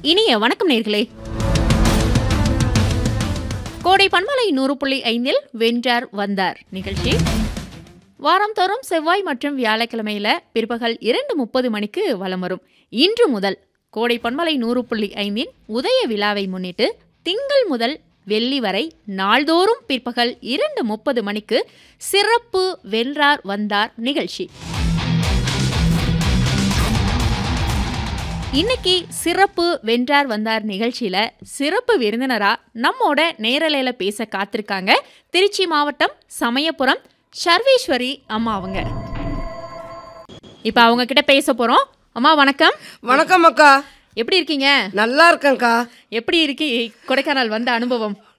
இனிய வணக்கம் நேர்களே கோடை பண்பலை நூறு புள்ளி ஐந்தில் வென்றார் வந்தார் நிகழ்ச்சி வாரந்தோறும் செவ்வாய் மற்றும் வியாழக்கிழமையில பிற்பகல் இரண்டு முப்பது மணிக்கு வலம் வரும் இன்று முதல் கோடை பண்பலை நூறு புள்ளி ஐந்தின் உதய விழாவை முன்னிட்டு திங்கள் முதல் வெள்ளி வரை நாள்தோறும் பிற்பகல் இரண்டு முப்பது மணிக்கு சிறப்பு வென்றார் வந்தார் நிகழ்ச்சி இன்னைக்கு சிறப்பு வென்றார் வந்தார் நிகழ்ச்சியில சிறப்பு விருந்தினரா நம்மோட நேரலையில பேச காத்திருக்காங்க திருச்சி மாவட்டம் சமயபுரம் சர்வேஸ்வரி அம்மா அவங்க இப்ப அவங்க கிட்ட பேச போறோம் அம்மா வணக்கம் வணக்கம் அக்கா எப்படி இருக்கீங்க நல்லா இருக்கேன்க்கா எப்படி இருக்கு கொடைக்கானல் வந்த அனுபவம்